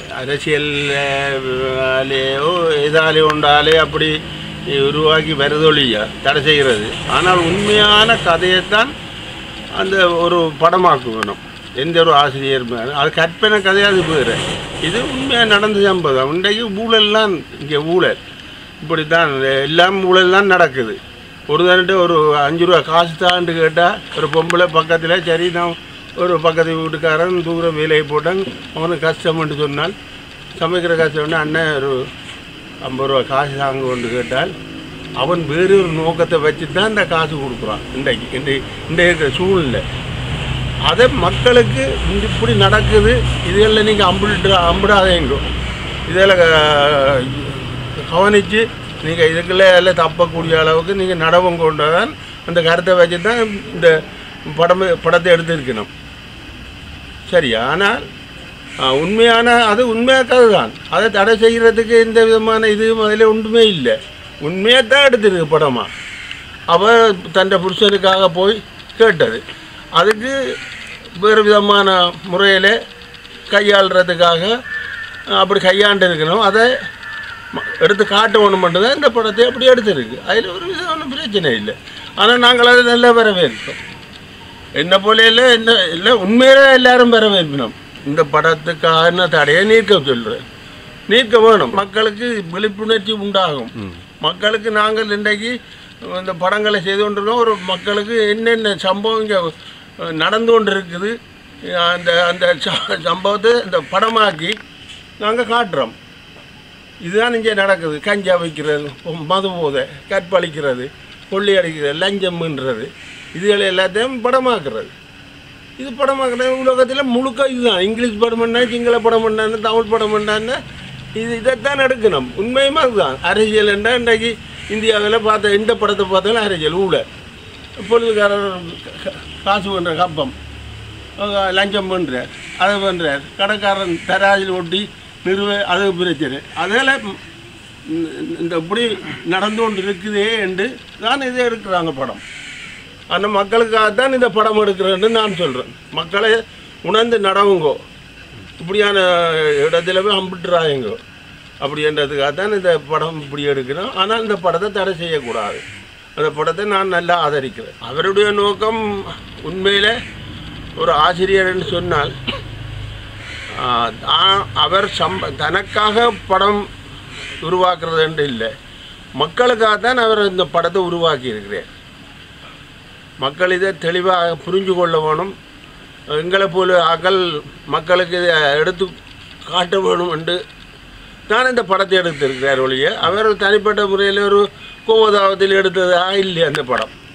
அரசியல்லையோ இதாலே உண்டாலே அப்படி உருவாக்கி வருதொழியா தடை செய்கிறது ஆனால் உண்மையான கதையைத்தான் அந்த ஒரு படமாக்கு வேணும் எந்த ஒரு ஆசிரியர் மேல. அது கற்பனை கதையாது போயிரு இது உண்மையாக நடந்த சம்பவம் இன்றைக்கு ஊழல்லாம் இங்கே ஊழல் இப்படித்தான் எல்லாம் ஊழல் தான் நடக்குது ஒரு தண்ணிட்டு ஒரு அஞ்சு ரூபா காசு தாண்டு கேட்டால் ஒரு பொம்பளை பக்கத்தில் சரி நான் ஒரு பக்கத்து வீட்டுக்காரன் தூரம் வேலையை போட்டான் அவனுக்கு கஷ்டம்னு சொன்னால் சமைக்கிற கஷ்டம்னு அண்ணன் ஒரு ஐம்பது ரூபா காசு தாங்க கொண்டு கேட்டால் அவன் வேறு ஒரு நோக்கத்தை வச்சு தான் இந்த காசு கொடுக்குறான் இன்றைக்கு இந்த இந்த இருக்கிற சூழ்நிலை அதை மக்களுக்கு இந்த இப்படி நடக்குது இதுகளில் நீங்கள் அம்பிட்டு அம்பிடாதேங்கோ இதில் கவனித்து நீங்கள் இதுக்குள்ள எல்லாம் தப்பக்கூடிய அளவுக்கு நீங்கள் நடவம் கொண்டதான் அந்த கருத்தை வச்சு தான் இந்த படம் படத்தை எடுத்திருக்கணும் சரி ஆனால் ஆ, உண்மையான அது உண்மையாக்காது தான் அதை தடை செய்கிறதுக்கு எந்த விதமான இதுவும் அதில் ஒன்றுமே இல்லை உண்மையாக தான் எடுத்திருக்கு படமாக அவள் தன் புருஷனுக்காக போய் கேட்டது அதுக்கு வேறு விதமான முறையில் கையாளுறதுக்காக அஹ், அப்படி கையாண்டு இருக்கணும் அதை ம- எடுத்து காட்டணும் மட்டும்தான் இந்த படத்தை அப்படி எடுத்திருக்கு அதில் ஒரு விதமான பிரச்சனை இல்லை ஆனால் நாங்கள் அதை நல்லா வரவேற்போம் என்ன போல இல்லை என்ன இல்லை உண்மையிலே எல்லாரும் வரவேற்பினோம் இந்த படத்துக்கான தடையை நீக்க சொல்கிறேன் நீக்க வேணும் மக்களுக்கு விழிப்புணர்ச்சி உண்டாகும் மக்களுக்கு நாங்கள் இன்றைக்கு இந்த படங்களை செய்து கொண்டிருக்கோம் ஒரு மக்களுக்கு என்னென்ன சம்பவம் இங்கே நடந்து கொண்டு இருக்குது அந்த அந்த ச- சம்பவத்தை இந்த படமாக்கி நாங்கள் காட்டுறோம் இதுதான் இங்கே நடக்குது கஞ்சா வைக்கிறது மது போதை கற்பழிக்கிறது கொள்ளை அடிக்கிறது லஞ்சம்ன்றது இதுகளை எல்லாத்தையும் படமாக்குறது இது படமாக்குறது உலகத்தில் முழுக்க இதுதான் இங்கிலீஷ் படம் பண்ணா சிங்கள படம் பண்ணான்னு தமிழ் படம் பண்ணான்னு இது இதைத்தான் எடுக்கணும் உண்மையுமா அதுதான் அரசியல் என்றால் இன்றைக்கு இந்தியாவில் பார்த்த எந்த படத்தை பார்த்தாலும் அரசியல் ஊழல் பொழுதுக்காரர் க- க- காசு பண்ணுற கப்பம் அவங்க லஞ்சம் பண்ணுறார் அதை பண்ணுறார் கடைக்காரன் தராஜில் ஒட்டி நிறுவ அது பிரச்சனை அதில் இந்த இப்படி நடந்து கொண்டு இருக்குதே என்று தான் இதை எடுக்கிறாங்க படம் அந்த மக்களுக்காக தான் இந்த படம் எடுக்கிறேன்னு நான் சொல்கிறேன் மக்களை உணர்ந்து நடவுங்கோ இப்படியான இடத்துல போய் அம்பிட்டுறாயங்கோ அப்படின்றதுக்காக தான் இந்த படம் இப்படி எடுக்கிறோம் ஆனால் இந்த படத்தை தடை செய்யக்கூடாது அந்த படத்தை நான் நல்லா ஆதரிக்கிறேன் அவருடைய நோக்கம் உண்மையில் ஒரு ஆசிரியர்னு சொன்னால் ஆஹ், தான் அவர் சம்ப தனக்காக படம் உருவாக்குறது என்று இல்லை மக்களுக்காக தான் அவர் இந்த படத்தை உருவாக்கி இருக்கிறார் மக்கள் இதை தெளிவாக புரிஞ்சு கொள்ள வேணும் எங்களை போல அகல் மக்களுக்கு இதை எடுத்து காட்ட வேணும் என்று தான் இந்த படத்தை எடுத்திருக்கிறார் ஒழிய அவர் தனிப்பட்ட முறையில் ஒரு கோவதாவத்தில் எடுத்ததாக இல்லை அந்த படம்